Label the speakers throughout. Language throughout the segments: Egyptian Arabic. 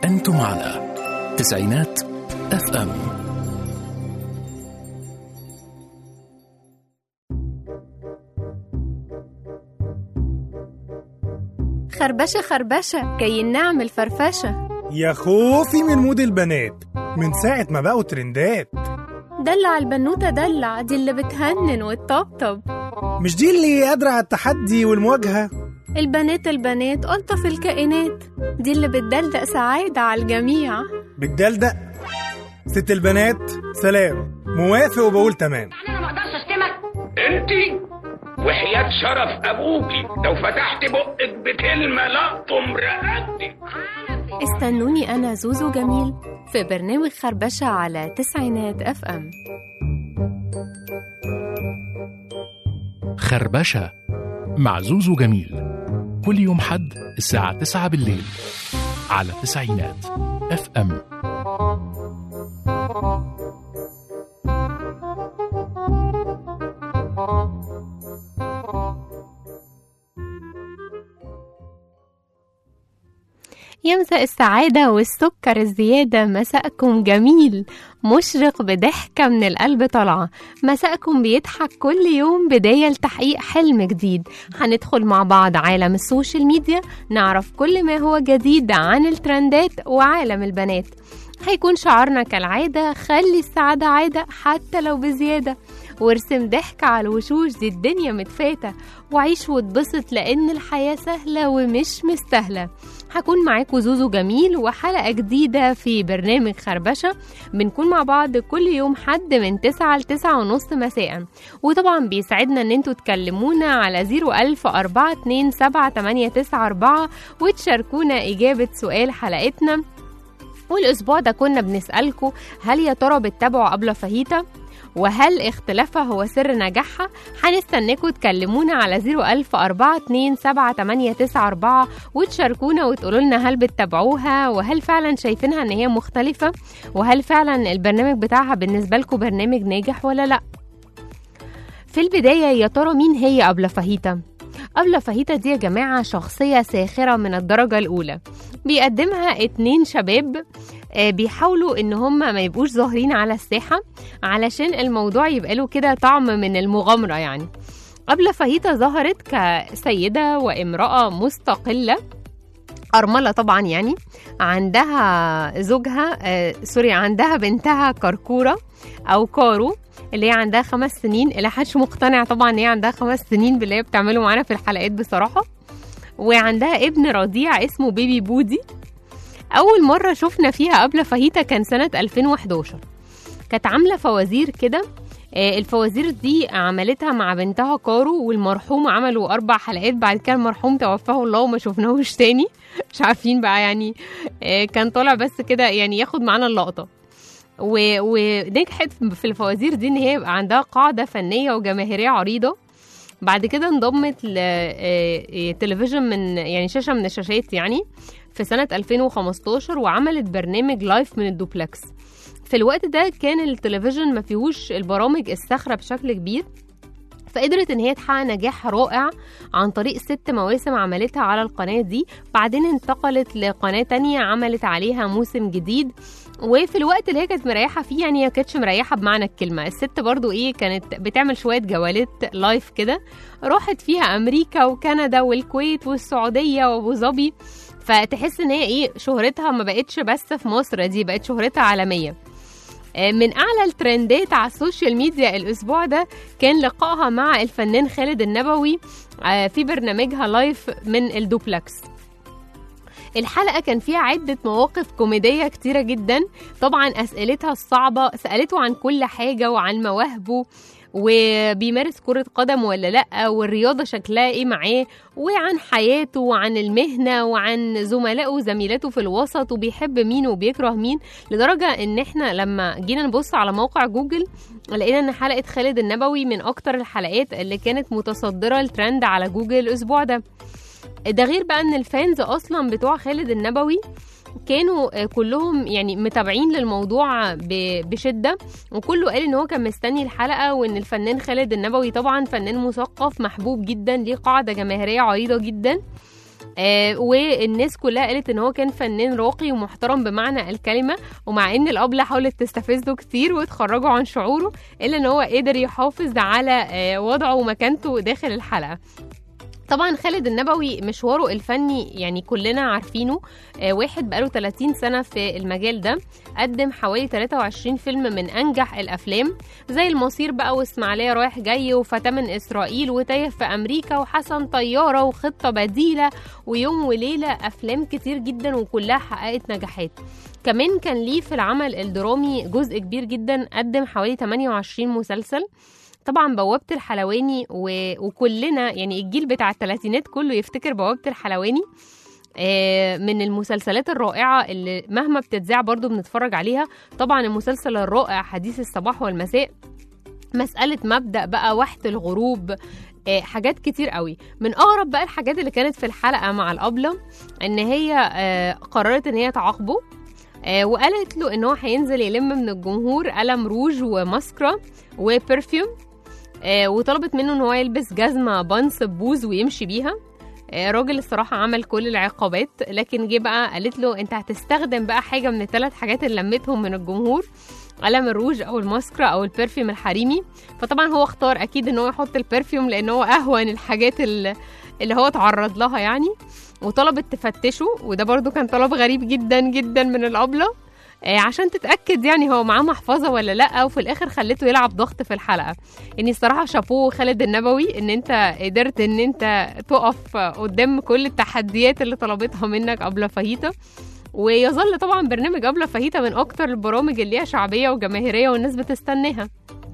Speaker 1: أنتم على تسعينات اف ام
Speaker 2: خربشة خربشة كي نعمل فرفشة
Speaker 3: يا خوفي من مود البنات من ساعة ما بقوا ترندات
Speaker 2: دلع البنوتة دلع دي اللي بتهنن وتطبطب
Speaker 3: مش دي اللي قادرة على التحدي والمواجهة
Speaker 2: البنات البنات ألطف الكائنات دي اللي بتدلدق سعادة على الجميع
Speaker 3: بالدلدق ست البنات سلام موافق وبقول تمام
Speaker 4: انا ما اقدرش اشتمك
Speaker 5: انت وحياة شرف ابوكي لو فتحت بقك بكلمة لقطم رقبتك
Speaker 2: استنوني أنا زوزو جميل في برنامج خربشة على تسعينات اف ام
Speaker 1: خربشة مع زوزو جميل كل يوم حد الساعة 9 بالليل على تسعينات اف ام
Speaker 2: يا مساء السعادة والسكر الزيادة مساءكم جميل مشرق بضحكة من القلب طالعة مساءكم بيضحك كل يوم بداية لتحقيق حلم جديد هندخل مع بعض عالم السوشيال ميديا نعرف كل ما هو جديد عن الترندات وعالم البنات هيكون شعارنا كالعادة خلي السعادة عادة حتى لو بزيادة وارسم ضحك على الوشوش دي الدنيا متفاتة وعيش واتبسط لأن الحياة سهلة ومش مستاهلة هكون معاكم زوزو جميل وحلقة جديدة في برنامج خربشة بنكون مع بعض كل يوم حد من 9 ل 9 ونص مساء وطبعا بيسعدنا ان انتوا تكلمونا على 01000 427 وتشاركونا إجابة سؤال حلقتنا والأسبوع ده كنا بنسألكم هل يا ترى بتتابعوا أبلة فاهيتا؟ وهل اختلافها هو سر نجاحها؟ هنستناكم تكلمونا على 01042 وتشاركونا وتقولوا لنا هل بتتابعوها وهل فعلا شايفينها ان هي مختلفة وهل فعلا البرنامج بتاعها بالنسبة لكم برنامج ناجح ولا لا؟ في البداية يا ترى مين هي أبلة فاهيتا؟ أبلة فاهيتا دي يا جماعة شخصية ساخرة من الدرجة الأولى بيقدمها اتنين شباب آه، بيحاولوا ان هم ما يبقوش ظاهرين على الساحة علشان الموضوع يبقى له كده طعم من المغامرة يعني أبلة فاهيتا ظهرت كسيدة وامرأة مستقلة أرملة طبعا يعني عندها زوجها آه سوري عندها بنتها كركورة أو كارو اللي هي عندها خمس سنين اللي حدش مقتنع طبعا ان هي عندها خمس سنين باللي هي بتعمله معانا في الحلقات بصراحة وعندها ابن رضيع اسمه بيبي بودي أول مرة شفنا فيها قبل فاهيتا كان سنة 2011 كانت عاملة فوازير كده آه، الفوازير دي عملتها مع بنتها كارو والمرحوم عملوا أربع حلقات بعد كده المرحوم توفاه الله وما شفناهوش تاني مش عارفين بقى يعني آه، كان طالع بس كده يعني ياخد معانا اللقطة و- ونجحت في الفوازير دي ان هي يبقى عندها قاعدة فنية وجماهيرية عريضة بعد كده انضمت لتلفزيون من يعني شاشة من الشاشات يعني في سنة 2015 وعملت برنامج لايف من الدوبلكس في الوقت ده كان التلفزيون ما فيهوش البرامج الصاخرة بشكل كبير فقدرت ان هي تحقق نجاح رائع عن طريق ست مواسم عملتها على القناة دي بعدين انتقلت لقناة تانية عملت عليها موسم جديد وفي الوقت اللي هي كانت مريحة فيه يعني هي كانتش مريحة بمعنى الكلمة الست برضو ايه كانت بتعمل شوية جولات لايف كده راحت فيها أمريكا وكندا والكويت والسعودية وأبو ظبي فتحس ان هي ايه شهرتها ما بقتش بس في مصر دي بقت شهرتها عالمية آه، من اعلى الترندات على السوشيال ميديا الاسبوع ده كان لقائها مع الفنان خالد النبوي آه، في برنامجها لايف من الدوبلكس الحلقة كان فيها عدة مواقف كوميدية كتيرة جدا طبعا أسئلتها الصعبة سألته عن كل حاجة وعن مواهبه وبيمارس كرة قدم ولا لأ والرياضة شكلها ايه معاه وعن حياته وعن المهنة وعن زملائه وزميلاته في الوسط وبيحب مين وبيكره مين لدرجة ان احنا لما جينا نبص على موقع جوجل لقينا ان حلقة خالد النبوي من اكتر الحلقات اللي كانت متصدرة الترند على جوجل الاسبوع ده ده غير بقى ان الفانز اصلا بتوع خالد النبوي كانوا آه، كلهم يعني متابعين للموضوع ب- بشده وكله قال ان هو كان مستني الحلقه وان الفنان خالد النبوي طبعا فنان مثقف محبوب جدا ليه قاعده جماهيريه عريضه جدا آه والناس كلها قالت ان هو كان فنان راقي ومحترم بمعنى الكلمه ومع ان الابله حاولت تستفزه كتير وتخرجه عن شعوره الا ان هو قدر يحافظ على آه وضعه ومكانته داخل الحلقه طبعا خالد النبوي مشواره الفني يعني كلنا عارفينه آه واحد بقاله 30 سنة في المجال ده قدم حوالي 23 فيلم من أنجح الأفلام زي المصير بقى وإسماعيلية رايح جاي وفتى من إسرائيل وتايه في أمريكا وحسن طيارة وخطة بديلة ويوم وليلة أفلام كتير جدا وكلها حققت نجاحات كمان كان ليه في العمل الدرامي جزء كبير جدا قدم حوالي 28 مسلسل طبعا بوابة الحلواني و... وكلنا يعني الجيل بتاع الثلاثينات كله يفتكر بوابة الحلواني آه، من المسلسلات الرائعة اللي مهما بتتذاع برضو بنتفرج عليها طبعا المسلسل الرائع حديث الصباح والمساء مسألة مبدأ بقى وحدة الغروب آه، حاجات كتير قوي من اغرب بقى الحاجات اللي كانت في الحلقه مع الابله ان هي آه، قررت ان هي تعاقبه آه، وقالت له ان هو هينزل يلم من الجمهور قلم روج وماسكرا وبرفيوم آه، وطلبت منه ان هو يلبس جزمه بانس بوز ويمشي بيها آه، الراجل الصراحه عمل كل العقابات لكن جه بقى قالت له انت هتستخدم بقى حاجه من الثلاث حاجات اللي لمتهم من الجمهور قلم الروج او الماسكرا او البرفيوم الحريمي فطبعا هو اختار اكيد ان هو يحط البرفيوم لان هو اهون الحاجات اللي اللي هو اتعرض لها يعني وطلبت تفتشه وده برضو كان طلب غريب جدا جدا من الابله آه، عشان تتاكد يعني هو معاه محفظه ولا لا وفي الاخر خليته يلعب ضغط في الحلقه يعني الصراحه شابوه خالد النبوي ان انت قدرت ان انت تقف قدام كل التحديات اللي طلبتها منك ابله فاهيتا ويظل طبعا برنامج ابله فاهيتا من اكتر البرامج اللي ليها شعبيه وجماهيريه والناس بتستناها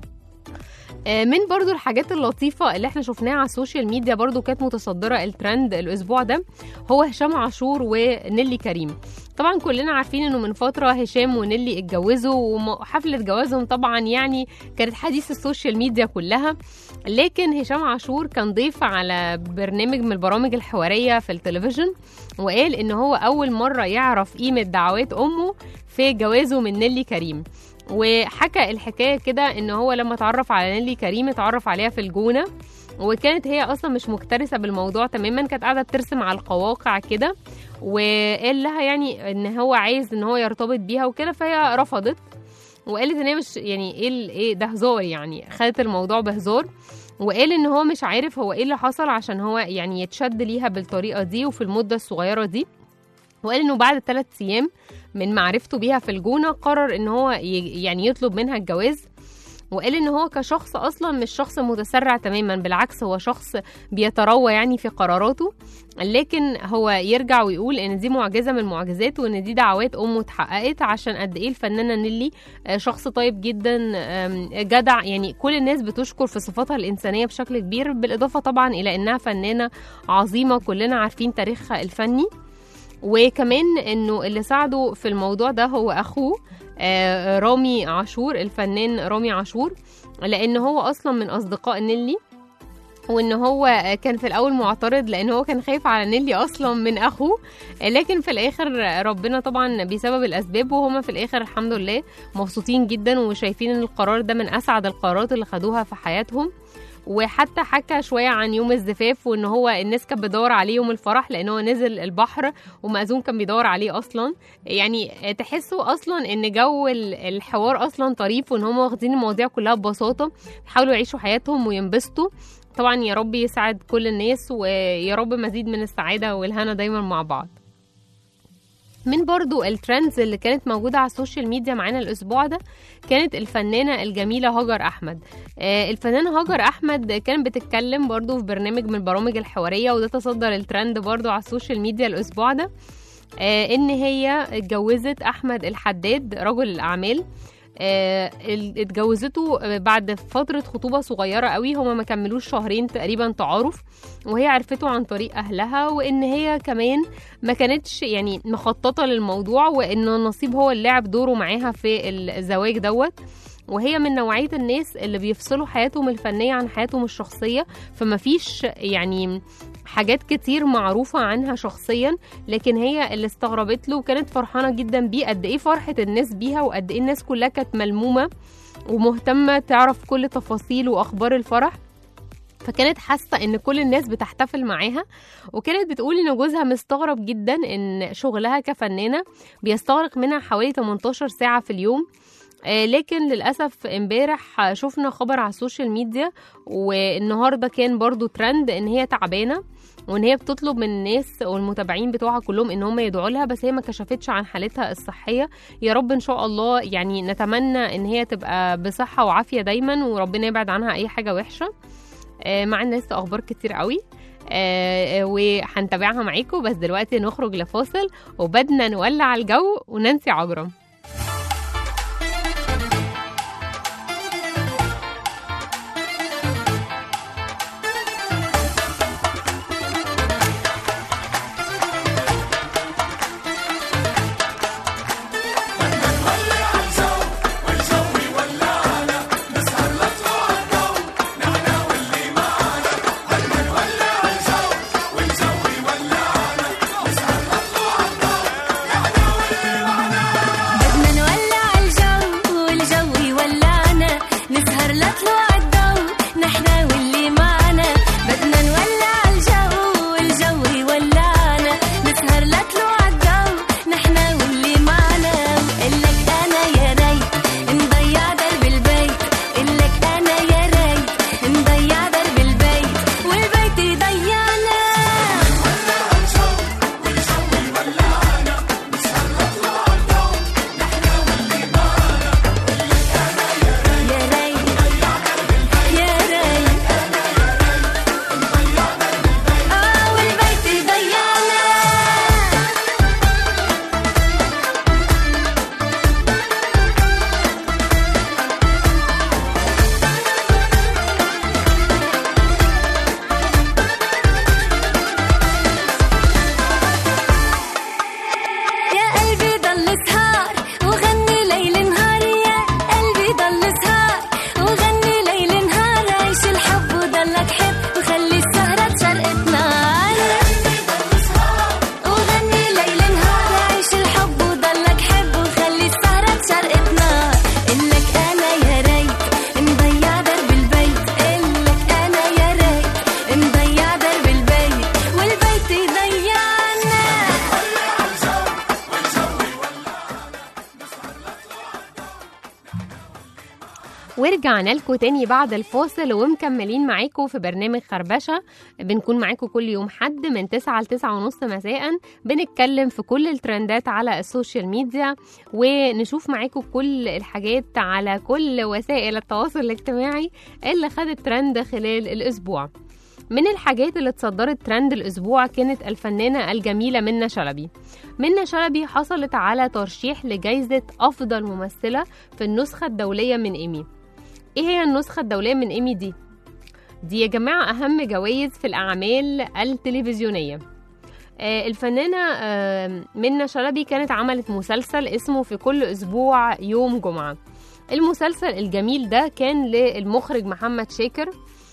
Speaker 2: آه، من برضو الحاجات اللطيفة اللي احنا شفناها على السوشيال ميديا برضو كانت متصدرة الترند الأسبوع ده هو هشام عاشور ونيلي كريم طبعا كلنا عارفين انه من فترة هشام ونيلي اتجوزوا وحفلة جوازهم طبعا يعني كانت حديث السوشيال ميديا كلها لكن هشام عاشور كان ضيف على برنامج من البرامج الحوارية في التلفزيون وقال ان هو أول مرة يعرف قيمة دعوات أمه في جوازه من نيلي كريم وحكى الحكايه كده ان هو لما اتعرف على نيلي كريم اتعرف عليها في الجونه وكانت هي اصلا مش مكترثه بالموضوع تماما كانت قاعده بترسم على القواقع كده وقال لها يعني ان هو عايز ان هو يرتبط بيها وكده فهي رفضت وقالت ان هي مش يعني ايه ال- ايه ده هزار يعني خدت الموضوع بهزار وقال ان هو مش عارف هو ايه اللي حصل عشان هو يعني يتشد ليها بالطريقه دي وفي المده الصغيره دي وقال انه بعد ثلاث ايام من معرفته بيها في الجونه قرر ان هو ي- يعني يطلب منها الجواز وقال ان هو كشخص اصلا مش شخص متسرع تماما بالعكس هو شخص بيتروى يعني في قراراته لكن هو يرجع ويقول ان دي معجزه من المعجزات وان دي دعوات امه اتحققت عشان قد ايه الفنانه نيلي آه، شخص طيب جدا آم، جدع يعني كل الناس بتشكر في صفاتها الانسانيه بشكل كبير بالاضافه طبعا الى انها فنانه عظيمه كلنا عارفين تاريخها الفني وكمان انه اللي ساعده في الموضوع ده هو اخوه آه، رامي عاشور الفنان رامي عاشور لان هو اصلا من اصدقاء نيلي وان هو كان في الاول معترض لان هو كان خايف على نيلي اصلا من اخوه لكن في الاخر ربنا طبعا بسبب الاسباب وهما في الاخر الحمد لله مبسوطين جدا وشايفين ان القرار ده من اسعد القرارات اللي خدوها في حياتهم وحتى حكى شويه عن يوم الزفاف وان هو الناس كانت بتدور عليه يوم الفرح لان هو نزل البحر ومأذون كان بيدور عليه اصلا يعني تحسوا اصلا ان جو ال- الحوار اصلا طريف وان هم واخدين المواضيع كلها ببساطه بيحاولوا يعيشوا حياتهم وينبسطوا طبعا يا رب يسعد كل الناس ويا رب مزيد من السعاده والهنا دايما مع بعض من برضو الترندز اللي كانت موجودة على السوشيال ميديا معانا الأسبوع ده كانت الفنانة الجميلة هاجر أحمد آه، الفنانة هاجر أحمد كانت بتتكلم برضو في برنامج من البرامج الحوارية وده تصدر الترند برضو على السوشيال ميديا الأسبوع ده آه، إن هي اتجوزت أحمد الحداد رجل الأعمال آه، ال- اتجوزته بعد فترة خطوبة صغيرة قوي هما ما كملوش شهرين تقريبا تعارف وهي عرفته عن طريق أهلها وإن هي كمان ما كانتش يعني مخططة للموضوع وإن النصيب هو اللي لعب دوره معاها في الزواج دوت وهي من نوعية الناس اللي بيفصلوا حياتهم الفنية عن حياتهم الشخصية فما فيش يعني حاجات كتير معروفة عنها شخصيا لكن هي اللي استغربت له وكانت فرحانة جدا بيه قد ايه فرحة الناس بيها وقد ايه الناس كلها كانت ملمومة ومهتمة تعرف كل تفاصيل وأخبار الفرح فكانت حاسه ان كل الناس بتحتفل معاها وكانت بتقول ان جوزها مستغرب جدا ان شغلها كفنانه بيستغرق منها حوالي 18 ساعه في اليوم آه، لكن للأسف امبارح شفنا خبر على السوشيال ميديا والنهاردة كان برضو ترند ان هي تعبانة وان هي بتطلب من الناس والمتابعين بتوعها كلهم ان هم يدعوا لها بس هي ما كشفتش عن حالتها الصحيه يا رب ان شاء الله يعني نتمنى ان هي تبقى بصحه وعافيه دايما وربنا يبعد عنها اي حاجه وحشه آه، مع الناس اخبار كتير قوي آه، آه، وهنتابعها معاكم بس دلوقتي نخرج لفاصل وبدنا نولع الجو ونانسي عجرم
Speaker 4: بدنا نولع الجو والجو يولعنا نسهر لطلوع الضو نحنا واللي معنا بدنا نولع الجو والجو يولعنا نسهر لطلوع الضو نحنا واللي معنا وقلك انا يا ريت نضيع درب البيت قلك انا يا ريت نضيع درب البيت والبيت يضيعنا يا ريت يا ريت اه والبيت يضيعنا يا قلبي ضل سهار وغني ليل نهار يا قلبي ضل سهار وغني ليل نهار عيش الحب وضلك حب وخلي السهرة تشرقت نار وغني ليل نهار عيش الحب وضلك حب وخلي السهرة تشرقت نار إلك أنا يا ريت نضيع درب البيت إلك أنا يا ريت نضيع درب البيت والبيت يضيعنا
Speaker 2: ورجعنا لكم تاني بعد الفاصل ومكملين معاكم في برنامج خربشة بنكون معاكم كل يوم حد من 9 ل 9 ونص مساء بنتكلم في كل الترندات على السوشيال ميديا ونشوف معاكم كل الحاجات على كل وسائل التواصل الاجتماعي اللي خدت ترند خلال الأسبوع من الحاجات اللي اتصدرت ترند الأسبوع كانت الفنانة الجميلة منى شلبي منى شلبي حصلت على ترشيح لجائزة أفضل ممثلة في النسخة الدولية من إيمي ايه هي النسخة الدولية من ايمي دي؟ دي يا جماعة أهم جوائز في الأعمال التلفزيونية آه، الفنانة آه، منى شلبي كانت عملت مسلسل اسمه في كل أسبوع يوم جمعة المسلسل الجميل ده كان للمخرج محمد شاكر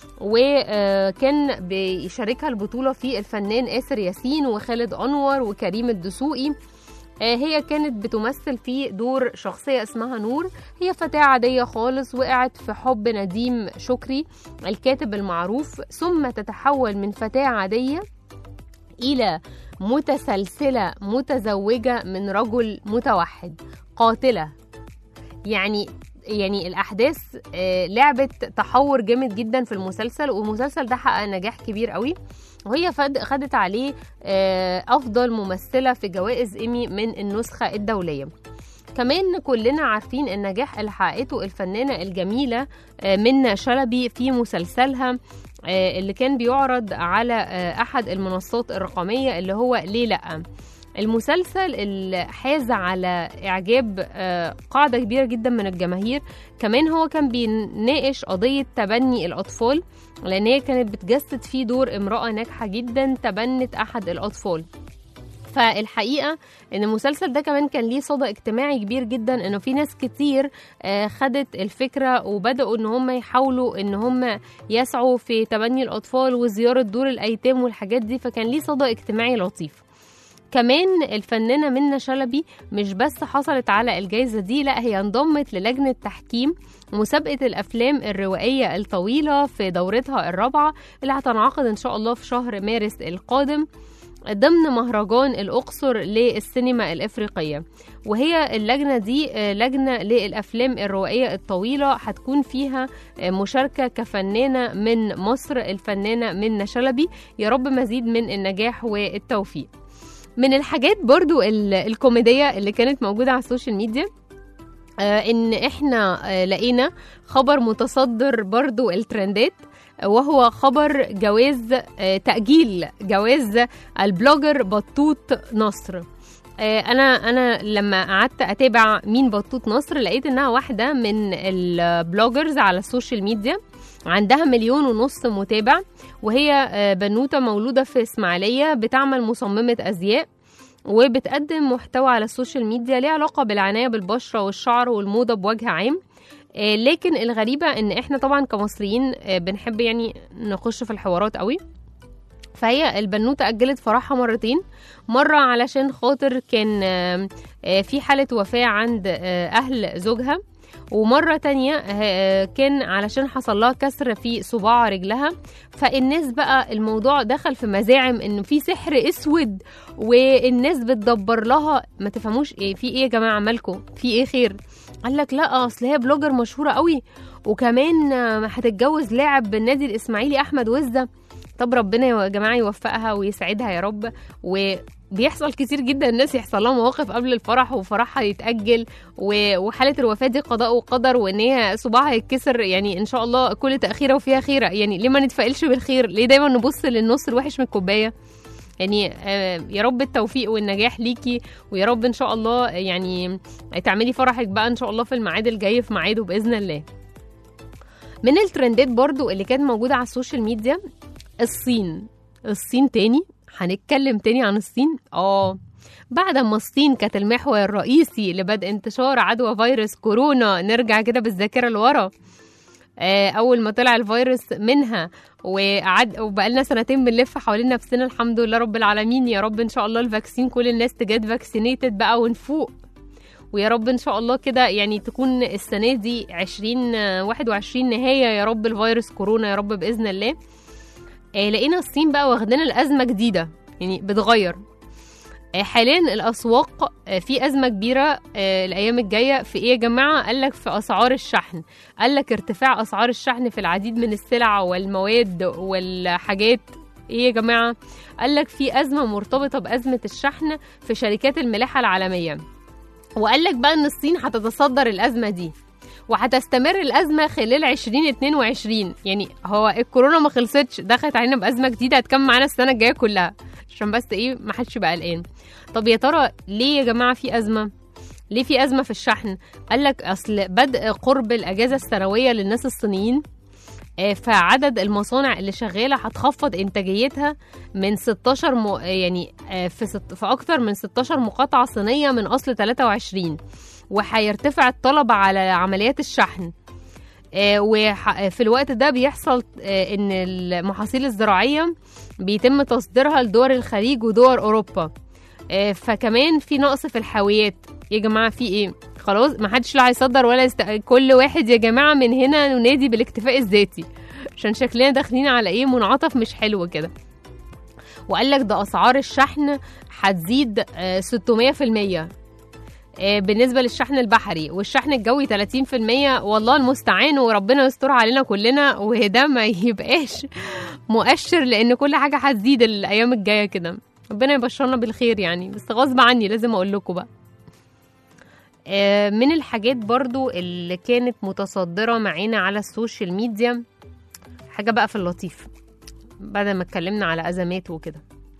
Speaker 2: وكان بيشاركها البطولة في الفنان آسر ياسين وخالد أنور وكريم الدسوقي آه، هي كانت بتمثل في دور شخصية اسمها نور هي فتاة عادية خالص وقعت في حب نديم شكري الكاتب المعروف ثم تتحول من فتاة عادية إلى متسلسلة متزوجة من رجل متوحد قاتلة يعني يعني الأحداث آه، لعبت تحور جامد جدا في المسلسل والمسلسل ده حقق نجاح كبير قوي وهي فد- خدت عليه آه، أفضل ممثلة في جوائز إيمي من النسخة الدولية كمان كلنا عارفين النجاح اللي حققته الفنانة الجميلة آه، منى شلبي في مسلسلها آه، اللي كان بيعرض على آه، أحد المنصات الرقمية اللي هو ليه لأ المسلسل اللي حاز على إعجاب آه، قاعدة كبيرة جدا من الجماهير كمان هو كان بيناقش قضية تبني الأطفال لأن هي كانت بتجسد فيه دور امرأة ناجحة جدا تبنت أحد الأطفال فالحقيقه ان المسلسل ده كمان كان ليه صدى اجتماعي كبير جدا انه في ناس كتير آه، خدت الفكره وبداوا ان هم يحاولوا ان هم يسعوا في تبني الاطفال وزياره دور الايتام والحاجات دي فكان ليه صدى اجتماعي لطيف كمان الفنانة منة شلبي مش بس حصلت على الجائزة دي لا هي انضمت للجنة تحكيم مسابقة الأفلام الروائية الطويلة في دورتها الرابعة اللي هتنعقد إن شاء الله في شهر مارس القادم ضمن مهرجان الأقصر للسينما الإفريقية وهي اللجنة دي آه، لجنة للأفلام الروائية الطويلة هتكون فيها آه، مشاركة كفنانة من مصر الفنانة منة شلبي يا رب مزيد من النجاح والتوفيق من الحاجات برضو ال- الكوميدية اللي كانت موجودة على السوشيال ميديا آه، ان احنا آه، لقينا خبر متصدر برضو الترندات وهو خبر جواز آه، تأجيل جواز البلوجر بطوط نصر آه، انا انا لما قعدت اتابع مين بطوط نصر لقيت انها واحده من البلوجرز على السوشيال ميديا عندها مليون ونص متابع وهي آه، بنوته مولوده في اسماعيليه بتعمل مصممه ازياء وبتقدم محتوى على السوشيال ميديا ليه علاقه بالعنايه بالبشره والشعر والموضه بوجه عام آه، لكن الغريبه ان احنا طبعا كمصريين آه، بنحب يعني نخش في الحوارات قوي فهي البنوته اجلت فرحها مرتين مره علشان خاطر كان آه، آه، في حاله وفاه عند آه، اهل زوجها ومرة تانية آه، كان علشان حصل لها كسر في صباع رجلها فالناس بقى الموضوع دخل في مزاعم انه في سحر اسود والناس بتدبر لها ما تفهموش ايه في ايه يا جماعة مالكم في ايه خير قال لك لا اصل هي بلوجر مشهورة قوي وكمان آه، هتتجوز لاعب بالنادي الاسماعيلي احمد وزة طب ربنا يا جماعة يوفقها ويسعدها يا رب وبيحصل كتير جدا الناس يحصل لها مواقف قبل الفرح وفرحها يتأجل و- وحالة الوفاة دي قضاء وقدر وان هي صباعها يتكسر يعني ان شاء الله كل تأخيرة وفيها خيرة يعني ليه ما نتفائلش بالخير ليه دايما نبص للنص الوحش من الكوباية يعني آه، يا رب التوفيق والنجاح ليكي ويا رب ان شاء الله يعني تعملي فرحك بقى ان شاء الله في الميعاد الجاي في ميعاده باذن الله من الترندات برضو اللي كانت موجودة على السوشيال ميديا الصين الصين تاني هنتكلم تاني عن الصين اه بعد ما الصين كانت المحور الرئيسي لبدء انتشار عدوى فيروس كورونا نرجع كده بالذاكرة لورا آه، اول ما طلع الفيروس منها وقعد وبقالنا سنتين بنلف حوالين نفسنا الحمد لله رب العالمين يا رب ان شاء الله الفاكسين كل الناس تجد فاكسينيتد بقى ونفوق ويا رب ان شاء الله كده يعني تكون السنه دي 20 آه، 21 نهايه يا رب الفيروس كورونا يا رب باذن الله آه، لقينا الصين بقى واخدين الازمه جديده يعني بتغير آه، حاليا الاسواق آه، في ازمه كبيره آه، الايام الجايه في ايه يا جماعه قال لك في اسعار الشحن قال لك ارتفاع اسعار الشحن في العديد من السلع والمواد والحاجات ايه يا جماعه قال لك في ازمه مرتبطه بازمه الشحن في شركات الملاحه العالميه وقال لك بقى ان الصين هتتصدر الازمه دي وهتستمر الازمه خلال 2022 يعني هو الكورونا ما خلصتش دخلت علينا بازمه جديده هتكمل معانا السنه الجايه كلها عشان بس ايه ما حدش بقى قلقان طب يا ترى ليه يا جماعه في ازمه ليه في ازمه في الشحن قال لك اصل بدء قرب الاجازه السنويه للناس الصينيين آه، فعدد المصانع اللي شغاله هتخفض انتاجيتها من 16 م... يعني آه، في ست... في اكتر من 16 مقاطعه صينيه من اصل 23 وهيرتفع الطلب على عمليات الشحن آه، وح- في الوقت ده بيحصل آه، ان المحاصيل الزراعيه بيتم تصديرها لدول الخليج ودول اوروبا آه، فكمان في نقص في الحاويات يا جماعه في ايه خلاص ما حدش لا هيصدر ولا يست... كل واحد يا جماعه من هنا ننادي بالاكتفاء الذاتي عشان شكلنا داخلين على ايه منعطف مش حلو كده وقال لك ده اسعار الشحن هتزيد آه، 600% آه، بالنسبه للشحن البحري والشحن الجوي 30% والله المستعان وربنا يستر علينا كلنا وده ما يبقاش مؤشر لان كل حاجه هتزيد الايام الجايه كده ربنا يبشرنا بالخير يعني بس غصب عني لازم اقول لكم بقى آه، من الحاجات برضو اللي كانت متصدرة معانا على السوشيال ميديا حاجة بقى في اللطيف بعد ما اتكلمنا على أزمات وكده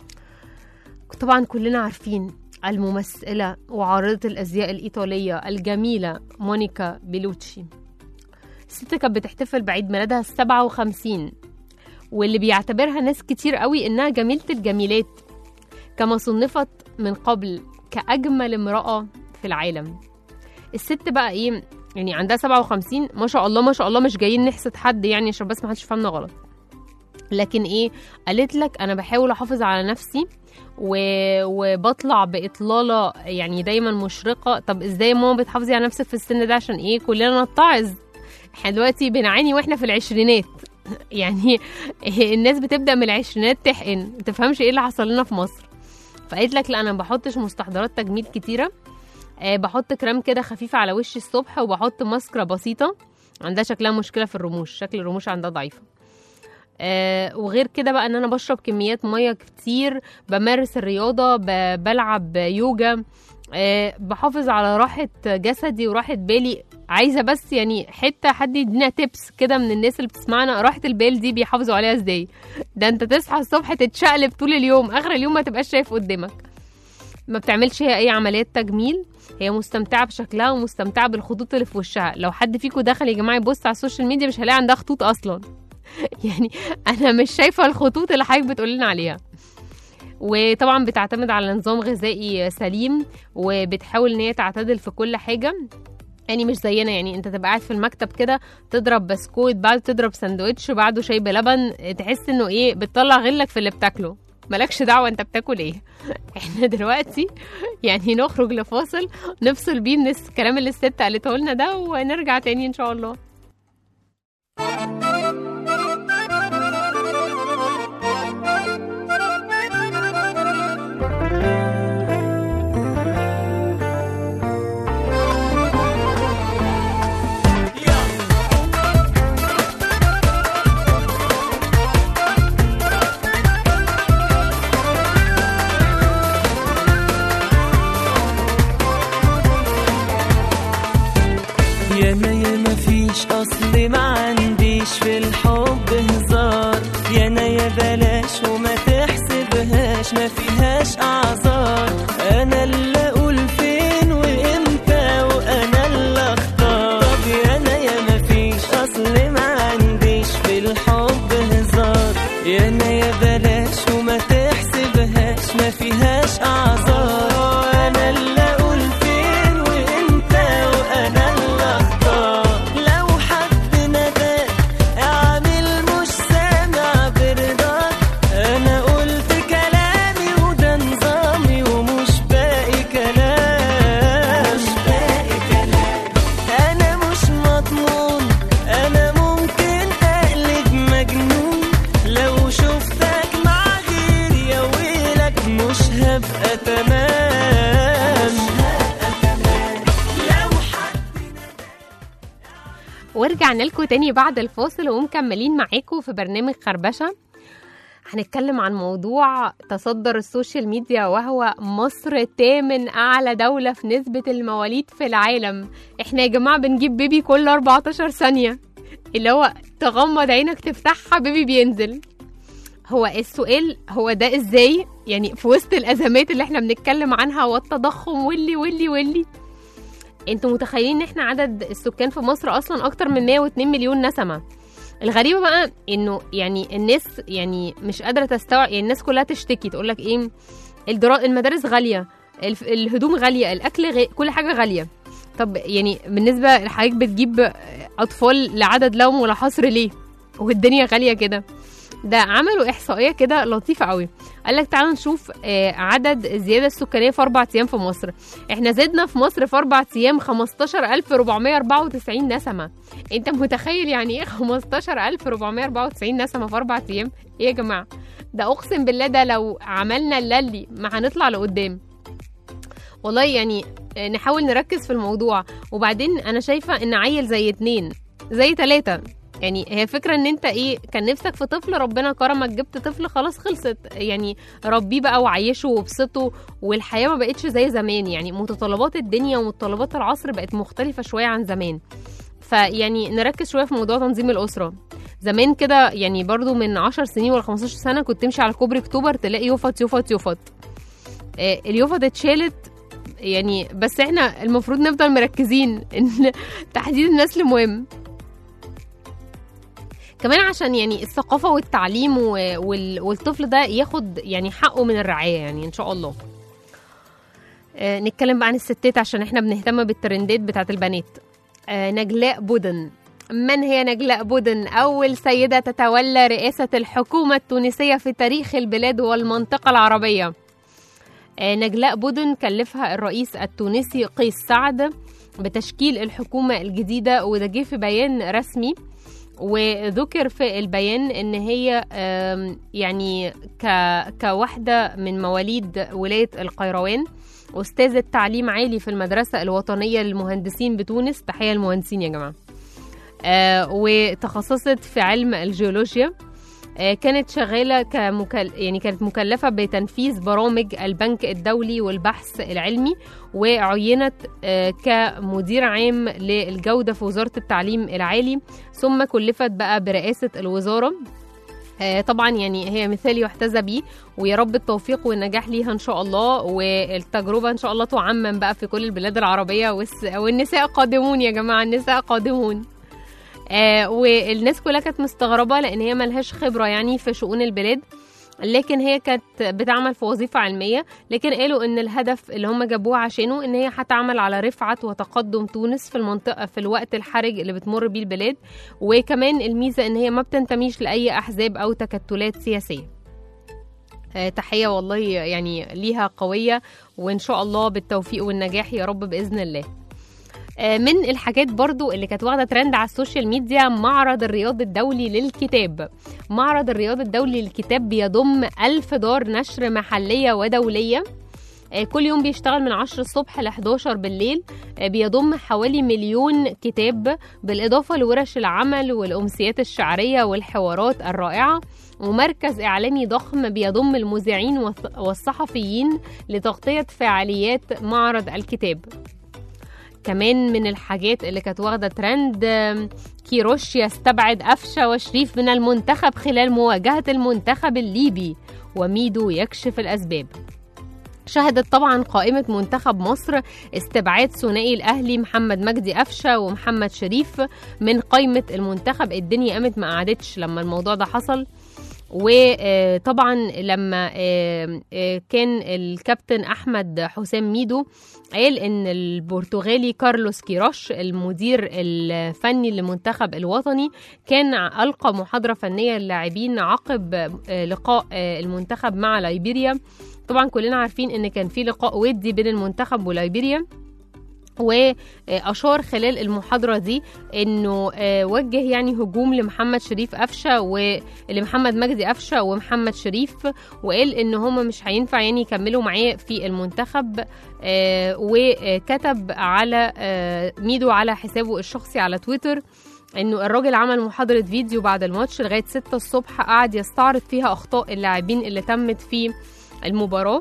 Speaker 2: طبعا كلنا عارفين الممثلة وعارضة الأزياء الإيطالية الجميلة مونيكا بيلوتشي الست كانت بتحتفل بعيد ميلادها السبعة وخمسين واللي بيعتبرها ناس كتير قوي إنها جميلة الجميلات كما صنفت من قبل كأجمل امرأة في العالم الست بقى ايه يعني عندها 57 ما شاء الله ما شاء الله مش جايين نحسد حد يعني عشان بس ما حدش يفهمنا غلط لكن ايه قالت لك انا بحاول احافظ على نفسي و... وبطلع باطلاله يعني دايما مشرقه طب ازاي ماما بتحافظي على نفسك في السن ده عشان ايه كلنا نتعظ احنا دلوقتي بنعاني واحنا في العشرينات يعني الناس بتبدا من العشرينات تحقن ما تفهمش ايه اللي حصل لنا في مصر فقالت لك لا انا ما بحطش مستحضرات تجميل كتيره أه بحط كريم كده خفيف على وشي الصبح وبحط ماسكرا بسيطه عندها شكلها مشكله في الرموش شكل الرموش عندها ضعيفه آه وغير كده بقى ان انا بشرب كميات ميه كتير بمارس الرياضه ب- بلعب يوجا آه بحافظ على راحه جسدي وراحه بالي عايزه بس يعني حته حد يدينا تيبس كده من الناس اللي بتسمعنا راحه البال دي بيحافظوا عليها ازاي ده انت تصحى الصبح تتشقلب طول اليوم اخر اليوم ما تبقاش شايف قدامك ما بتعملش هي اي عمليات تجميل هي مستمتعه بشكلها ومستمتعه بالخطوط اللي في وشها لو حد فيكم دخل يا جماعه يبص على السوشيال ميديا مش هيلاقي عندها خطوط اصلا يعني انا مش شايفه الخطوط اللي حضرتك بتقول لنا عليها وطبعا بتعتمد على نظام غذائي سليم وبتحاول ان هي تعتدل في كل حاجه يعني مش زينا يعني انت تبقى قاعد في المكتب كده تضرب بسكوت بعده تضرب سندوتش بعده شاي بلبن تحس انه ايه بتطلع غلك في اللي بتاكله مالكش دعوه انت بتاكل ايه احنا دلوقتي يعني نخرج لفاصل نفصل بيه من الكلام اللي الست قالته لنا ده ونرجع تاني ان شاء الله
Speaker 6: ياما ياما فيش اصل ما عنديش في الحب هزار يانا يا بلاش وما تحسبهاش ما فيهاش اعذار انا اللي اقول فين وامتى وانا اللي اختار طب يانا ياما فيش اصل ما عنديش في الحب هزار يانا يا بلاش وما تحسبهاش ما فيهاش اعذار انا اللي اقول فين وامتى وانا اللي اختار لو حد نداك اعمل مش سامع برضاك انا قلت كلامي وده نظامي ومش باقي كلام مش باقي كلام انا مش مضمون انا ممكن اقلب مجنون لو شفتك مع غيري يا ويلك مش هبقى تمام لو حد
Speaker 2: ورجعنا لكم تاني بعد الفاصل ومكملين معاكم في برنامج خربشة هنتكلم عن موضوع تصدر السوشيال ميديا وهو مصر تامن أعلى دولة في نسبة المواليد في العالم احنا يا جماعة بنجيب بيبي كل 14 ثانية اللي هو تغمض عينك تفتحها بيبي بينزل هو السؤال هو ده ازاي يعني في وسط الأزمات اللي احنا بنتكلم عنها والتضخم واللي واللي واللي انتوا متخيلين ان احنا عدد السكان في مصر اصلا اكتر من 102 مليون نسمه الغريبه بقى انه يعني الناس يعني مش قادره تستوعب يعني الناس كلها تشتكي تقول لك ايه الدرا... المدارس غاليه الف... الهدوم غاليه الاكل غ... كل حاجه غاليه طب يعني بالنسبه لحضرتك بتجيب اطفال لعدد لهم ولا حصر ليه والدنيا غاليه كده ده عملوا احصائيه كده لطيفه قوي قال لك تعالوا نشوف آه، عدد الزياده السكانيه في اربع ايام في مصر احنا زدنا في مصر في اربع ايام 15494 نسمه انت متخيل يعني ايه 15494 نسمه في اربع ايام ايه يا جماعه ده اقسم بالله ده لو عملنا اللي ما هنطلع لقدام والله يعني آه، نحاول نركز في الموضوع وبعدين انا شايفه ان عيل زي اتنين زي تلاتة يعني هي فكرة ان انت ايه كان نفسك في طفل ربنا كرمك جبت طفل خلاص خلصت يعني ربيه بقى وعيشه وابسطه والحياة ما بقتش زي زمان يعني متطلبات الدنيا ومتطلبات العصر بقت مختلفة شوية عن زمان فيعني نركز شوية في موضوع تنظيم الأسرة زمان كده يعني برضو من 10 سنين ولا 15 سنة كنت تمشي على كوبري اكتوبر تلاقي يفط يفط يفط آه، اليفط اتشالت يعني بس احنا المفروض نفضل مركزين ان تحديد النسل مهم كمان عشان يعني الثقافة والتعليم و- وال- والطفل ده ياخد يعني حقه من الرعاية يعني إن شاء الله آه، نتكلم بقى عن الستات عشان احنا بنهتم بالترندات بتاعت البنات آه، نجلاء بودن من هي نجلاء بودن أول سيدة تتولى رئاسة الحكومة التونسية في تاريخ البلاد والمنطقة العربية آه، نجلاء بودن كلفها الرئيس التونسي قيس سعد بتشكيل الحكومة الجديدة وده جه في بيان رسمي وذكر في البيان ان هي آم، يعني ك كواحده من مواليد ولايه القيروان استاذه تعليم عالي في المدرسه الوطنيه للمهندسين بتونس تحيه المهندسين يا جماعه آه، وتخصصت في علم الجيولوجيا آه، كانت شغالة كمكل... يعني كانت مكلفة بتنفيذ برامج البنك الدولي والبحث العلمي وعينت آه، كمدير عام للجودة في وزارة التعليم العالي ثم كلفت بقى برئاسة الوزارة آه، طبعا يعني هي مثال يحتذى بيه ويا رب التوفيق والنجاح ليها ان شاء الله والتجربه ان شاء الله تعمم بقى في كل البلاد العربيه والس- والنساء قادمون يا جماعه النساء قادمون آه والناس كلها كانت مستغربه لان هي ملهاش خبره يعني في شؤون البلاد لكن هي كانت بتعمل في وظيفة علمية لكن قالوا ان الهدف اللي هم جابوه عشانه ان هي هتعمل على رفعة وتقدم تونس في المنطقة في الوقت الحرج اللي بتمر بيه البلاد وكمان الميزة ان هي ما بتنتميش لأي أحزاب أو تكتلات سياسية آه، تحية والله يعني ليها قوية وإن شاء الله بالتوفيق والنجاح يا رب بإذن الله آه، من الحاجات برضو اللي كانت واخدة ترند على السوشيال ميديا معرض الرياض الدولي للكتاب معرض الرياض الدولي للكتاب بيضم ألف دار نشر محلية ودولية آه، كل يوم بيشتغل من 10 الصبح ل 11 بالليل آه، بيضم حوالي مليون كتاب بالإضافة لورش العمل والأمسيات الشعرية والحوارات الرائعة ومركز إعلامي ضخم بيضم المذيعين والص- والصحفيين لتغطية فعاليات معرض الكتاب كمان من الحاجات اللي كانت واخدة ترند آم، كيروش يستبعد أفشة وشريف من المنتخب خلال مواجهة المنتخب الليبي وميدو يكشف الأسباب شهدت طبعا قائمة منتخب مصر استبعاد ثنائي الأهلي محمد مجدي أفشة ومحمد شريف من قائمة المنتخب الدنيا قامت ما قعدتش لما الموضوع ده حصل وطبعا لما آه، آه، كان الكابتن احمد حسام ميدو قال ان البرتغالي كارلوس كيروش المدير الفني للمنتخب الوطني كان القى محاضره فنيه للاعبين عقب آه، لقاء آه، المنتخب مع ليبيريا طبعا كلنا عارفين ان كان في لقاء ودي بين المنتخب وليبيريا واشار خلال المحاضره دي انه آه، وجه يعني هجوم لمحمد شريف قفشه ولمحمد مجدي قفشه ومحمد شريف وقال ان هما مش هينفع يعني يكملوا معاه في المنتخب آه، وكتب على آه، ميدو على حسابه الشخصي على تويتر انه الراجل عمل محاضره فيديو بعد الماتش لغايه 6 الصبح قعد يستعرض فيها اخطاء اللاعبين اللي تمت في المباراه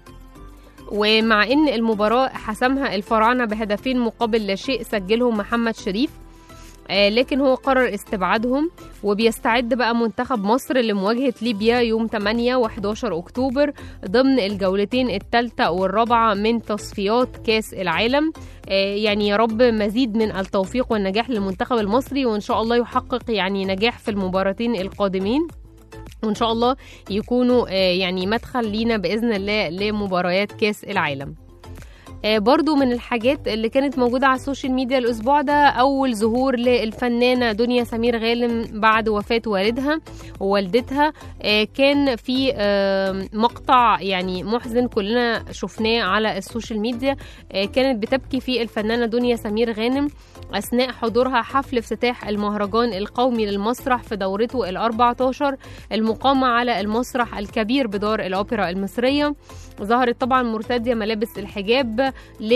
Speaker 2: ومع ان المباراه حسمها الفراعنه بهدفين مقابل لا شيء سجلهم محمد شريف آه، لكن هو قرر استبعادهم وبيستعد بقى منتخب مصر لمواجهة ليبيا يوم 8 و11 أكتوبر ضمن الجولتين الثالثة والرابعة من تصفيات كاس العالم آه، يعني يا رب مزيد من التوفيق والنجاح للمنتخب المصري وإن شاء الله يحقق يعني نجاح في المباراتين القادمين وإن شاء الله يكونوا آه، يعني مدخل لينا بإذن الله لمباريات كاس العالم آه، برضو من الحاجات اللي كانت موجودة على السوشيال ميديا الأسبوع ده أول ظهور للفنانة دنيا سمير غانم بعد وفاة والدها ووالدتها آه، كان في آه، مقطع يعني محزن كلنا شفناه على السوشيال ميديا آه، كانت بتبكي فيه الفنانة دنيا سمير غانم أثناء حضورها حفل افتتاح المهرجان القومي للمسرح في دورته ال 14 المقامة على المسرح الكبير بدار الأوبرا المصرية ظهرت طبعا مرتدية ملابس الحجاب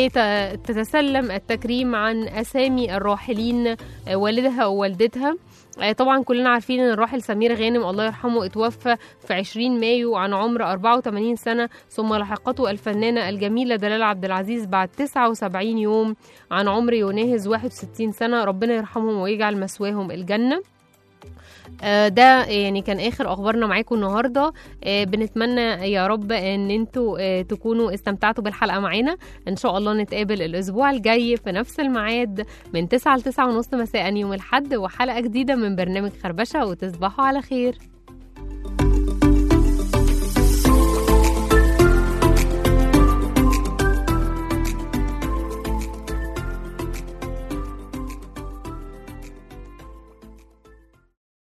Speaker 2: لتتسلم التكريم عن أسامي الراحلين آه، والدها ووالدتها آه، طبعا كلنا عارفين ان الراحل سمير غانم الله يرحمه اتوفى في 20 مايو عن عمر 84 سنة ثم لحقته الفنانة الجميلة دلال عبد العزيز بعد 79 يوم عن عمر يناهز 61 سنة ربنا يرحمهم ويجعل مسواهم الجنة آه، ده يعني كان اخر اخبارنا معاكم النهارده آه، بنتمنى يا رب ان انتوا آه، تكونوا استمتعتوا بالحلقه معانا ان شاء الله نتقابل الاسبوع الجاي في نفس الميعاد من 9 ل 9 ونص مساء يوم الاحد وحلقه جديده من برنامج خربشه وتصبحوا على خير